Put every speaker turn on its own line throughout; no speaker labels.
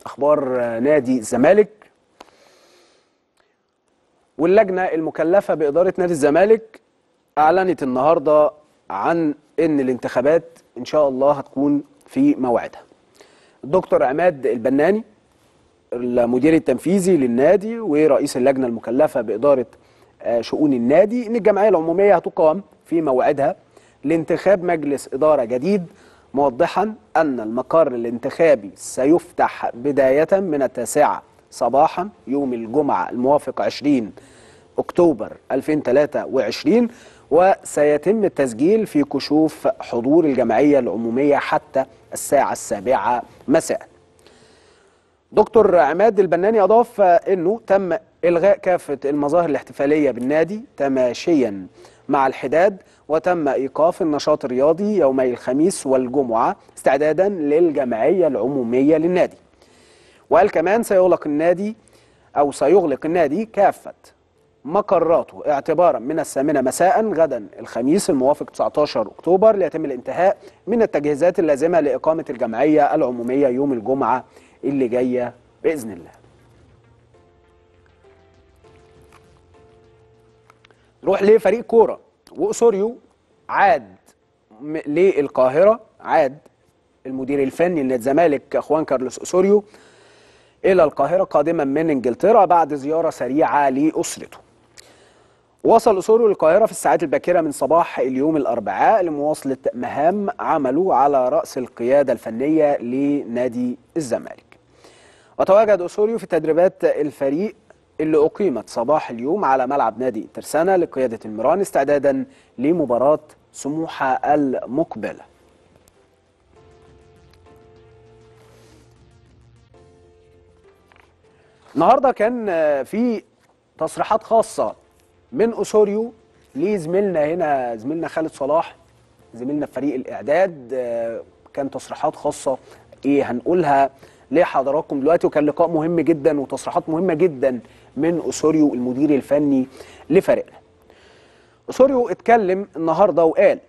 اخبار نادي الزمالك واللجنه المكلفه باداره نادي الزمالك اعلنت النهارده عن ان الانتخابات ان شاء الله هتكون في موعدها الدكتور عماد البناني المدير التنفيذي للنادي ورئيس اللجنه المكلفه باداره شؤون النادي ان الجمعيه العموميه هتقام في موعدها لانتخاب مجلس اداره جديد موضحا ان المقر الانتخابي سيفتح بدايه من التاسعه صباحا يوم الجمعه الموافق 20 اكتوبر 2023 وسيتم التسجيل في كشوف حضور الجمعيه العموميه حتى الساعه السابعه مساء. دكتور عماد البناني اضاف انه تم الغاء كافه المظاهر الاحتفاليه بالنادي تماشيا مع الحداد وتم ايقاف النشاط الرياضي يومي الخميس والجمعه استعدادا للجمعيه العموميه للنادي. وقال كمان سيغلق النادي او سيغلق النادي كافه مقراته اعتبارا من الثامنه مساء غدا الخميس الموافق 19 اكتوبر ليتم الانتهاء من التجهيزات اللازمه لاقامه الجمعيه العموميه يوم الجمعه اللي جايه باذن الله. نروح لفريق كوره واوسوريو عاد للقاهره عاد المدير الفني لنادي الزمالك اخوان كارلوس اوسوريو الى القاهره قادما من انجلترا بعد زياره سريعه لاسرته. وصل أسوريو للقاهرة في الساعات الباكرة من صباح اليوم الأربعاء لمواصلة مهام عمله على رأس القيادة الفنية لنادي الزمالك وتواجد أسوريو في تدريبات الفريق اللي أقيمت صباح اليوم على ملعب نادي ترسانة لقيادة الميران استعدادا لمباراة سموحة المقبلة النهارده كان في تصريحات خاصه من اسوريو لزميلنا هنا زميلنا خالد صلاح زميلنا في فريق الاعداد كان تصريحات خاصه ايه هنقولها لحضراتكم دلوقتي وكان لقاء مهم جدا وتصريحات مهمه جدا من اسوريو المدير الفني لفريقنا. اسوريو اتكلم النهارده وقال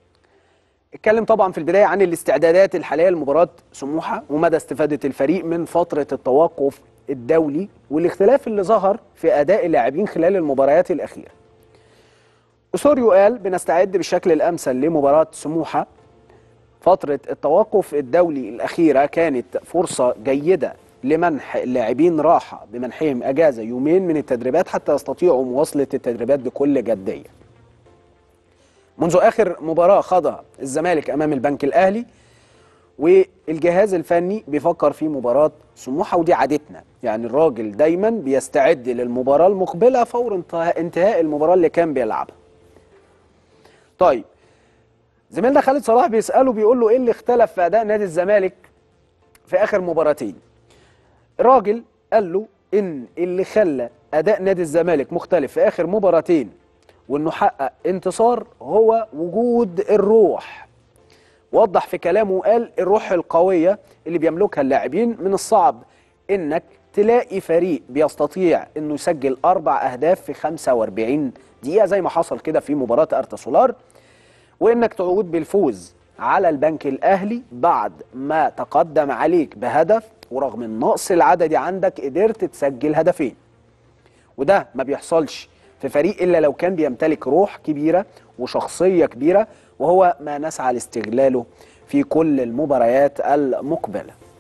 اتكلم طبعا في البدايه عن الاستعدادات الحاليه لمباراه سموحه ومدى استفاده الفريق من فتره التوقف الدولي والاختلاف اللي ظهر في اداء اللاعبين خلال المباريات الاخيره. اسوريو قال بنستعد بالشكل الامثل لمباراه سموحه فتره التوقف الدولي الاخيره كانت فرصه جيده لمنح اللاعبين راحه بمنحهم اجازه يومين من التدريبات حتى يستطيعوا مواصله التدريبات بكل جديه. منذ اخر مباراه خاضها الزمالك امام البنك الاهلي والجهاز الفني بيفكر في مباراة سموحة ودي عادتنا يعني الراجل دايما بيستعد للمباراة المقبلة فور انتهاء, انتهاء المباراة اللي كان بيلعبها طيب زميلنا خالد صلاح بيسأله بيقول له ايه اللي اختلف في اداء نادي الزمالك في اخر مباراتين الراجل قال له ان اللي خلى اداء نادي الزمالك مختلف في اخر مباراتين وانه حقق انتصار هو وجود الروح وضح في كلامه وقال الروح القوية اللي بيملكها اللاعبين من الصعب انك تلاقي فريق بيستطيع انه يسجل اربع اهداف في 45 دقيقة زي ما حصل كده في مباراة ارتا سولار وانك تعود بالفوز على البنك الاهلي بعد ما تقدم عليك بهدف ورغم النقص العددي عندك قدرت تسجل هدفين وده ما بيحصلش في فريق الا لو كان بيمتلك روح كبيره وشخصيه كبيره وهو ما نسعى لاستغلاله في كل المباريات المقبله